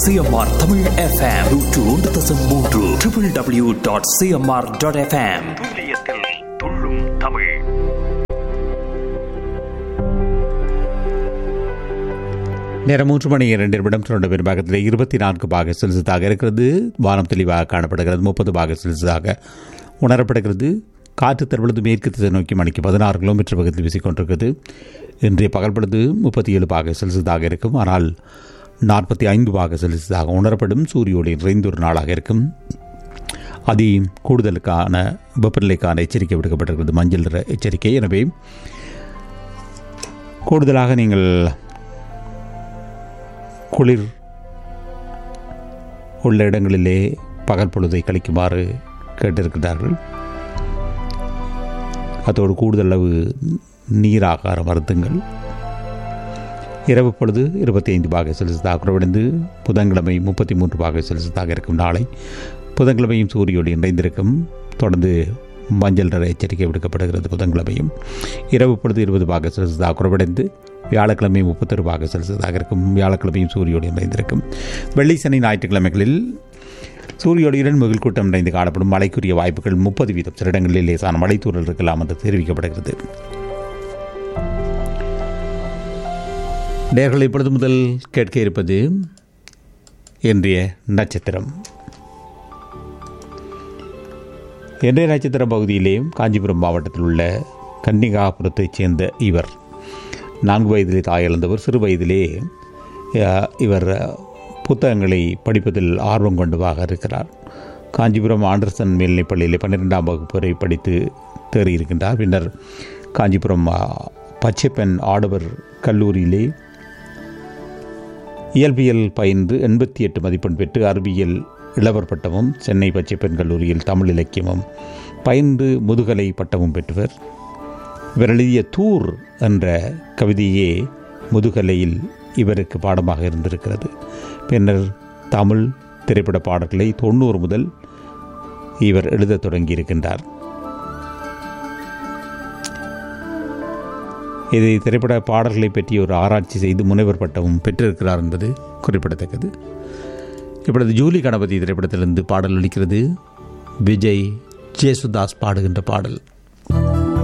CMR Tamil FM நூற்று ஒன்று தசம் மூன்று triple W dot CMR dot FM துல்லியத்தில் துள்ளும் தமிழ் நேரம் மூன்று மணி இரண்டு நிமிடம் இரண்டு பெரும்பாகத்தில் இருபத்தி நான்கு பாக செல்சியஸாக இருக்கிறது வானம் தெளிவாக காணப்படுகிறது முப்பது பாக செல்சியஸாக உணரப்படுகிறது காற்று தற்பொழுது மேற்கு திசை நோக்கி மணிக்கு பதினாறு கிலோமீட்டர் வேகத்தில் வீசிக்கொண்டிருக்கிறது இன்றைய பகல் பொழுது முப்பத்தி ஏழு பாக செல்சியஸாக இருக்கும் ஆனால் நாற்பத்தி ஐந்து பாக செல்சியஸாக உணரப்படும் சூரிய ஒளி நிறைந்த ஒரு நாளாக இருக்கும் அதி கூடுதலுக்கான வெப்பநிலைக்கான எச்சரிக்கை விடுக்கப்பட்டிருக்கிறது மஞ்சள் நிற எச்சரிக்கை எனவே கூடுதலாக நீங்கள் குளிர் உள்ள இடங்களிலே பகல் பொழுதை கழிக்குமாறு கேட்டிருக்கிறார்கள் அதோடு கூடுதல் அளவு நீர் ஆகாரம் மருந்துங்கள் இரவு பொழுது இருபத்தி ஐந்து பாக செல்சியஸாக குறைவடைந்து புதன்கிழமை முப்பத்தி மூன்று பாக செல்சியஸாக இருக்கும் நாளை புதன்கிழமையும் சூரியோடு இணைந்திருக்கும் தொடர்ந்து மஞ்சள் நிற எச்சரிக்கை விடுக்கப்படுகிறது புதன்கிழமையும் இரவு பொழுது இருபது பாக செல்சியஸாக குறைவடைந்து வியாழக்கிழமை முப்பத்தொரு பாக செல்சியஸாக இருக்கும் வியாழக்கிழமையும் சூரியோடு இணைந்திருக்கும் வெள்ளி சனி ஞாயிற்றுக்கிழமைகளில் சூரியோடியுடன் முகில் கூட்டம் இணைந்து காணப்படும் மழைக்குரிய வாய்ப்புகள் முப்பது வீதம் சில இடங்களில் லேசான மழைத்தூரல் இருக்கலாம் என்று தெரிவிக்கப்படுகிறது நேர்கள் இப்பொழுது முதல் கேட்க இருப்பது இன்றைய நட்சத்திரம் இன்றைய நட்சத்திர பகுதியிலேயும் காஞ்சிபுரம் மாவட்டத்தில் உள்ள கன்னிகாபுரத்தைச் சேர்ந்த இவர் நான்கு வயதிலே தாயிழந்தவர் சிறு வயதிலே அஹ், இவர் புத்தகங்களை படிப்பதில் ஆர்வம் கொண்டவாக இருக்கிறார் காஞ்சிபுரம் ஆண்டர்சன் மேல்நிலைப் பள்ளியிலே பன்னிரெண்டாம் வகுப்பு வரை படித்து தேறியிருக்கின்றார் பின்னர் காஞ்சிபுரம் அஹ், பச்சைப்பெண் ஆடவர் கல்லூரியிலே இயல்பியல் பயின்று எண்பத்தி எட்டு மதிப்பெண் பெற்று அறிவியல் இளவர் பட்டமும் சென்னை பச்சைப்பெண் கல்லூரியில் தமிழ் இலக்கியமும் பயின்று முதுகலை பட்டமும் பெற்றவர் இவர் எழுதிய தூர் என்ற கவிதையே முதுகலையில் இவருக்கு பாடமாக இருந்திருக்கிறது பின்னர் தமிழ் திரைப்பட பாடல்களை தொண்ணூறு முதல் இவர் எழுதத் தொடங்கியிருக்கின்றார் இது திரைப்பட பாடல்களை பற்றி ஒரு ஆராய்ச்சி செய்து முனைவர் பட்டமும் பெற்றிருக்கிறார் என்பது குறிப்பிடத்தக்கது இப்பொழுது ஜூலி கணபதி திரைப்படத்திலிருந்து பாடல் அளிக்கிறது விஜய் ஜேசுதாஸ் பாடுகின்ற பாடல்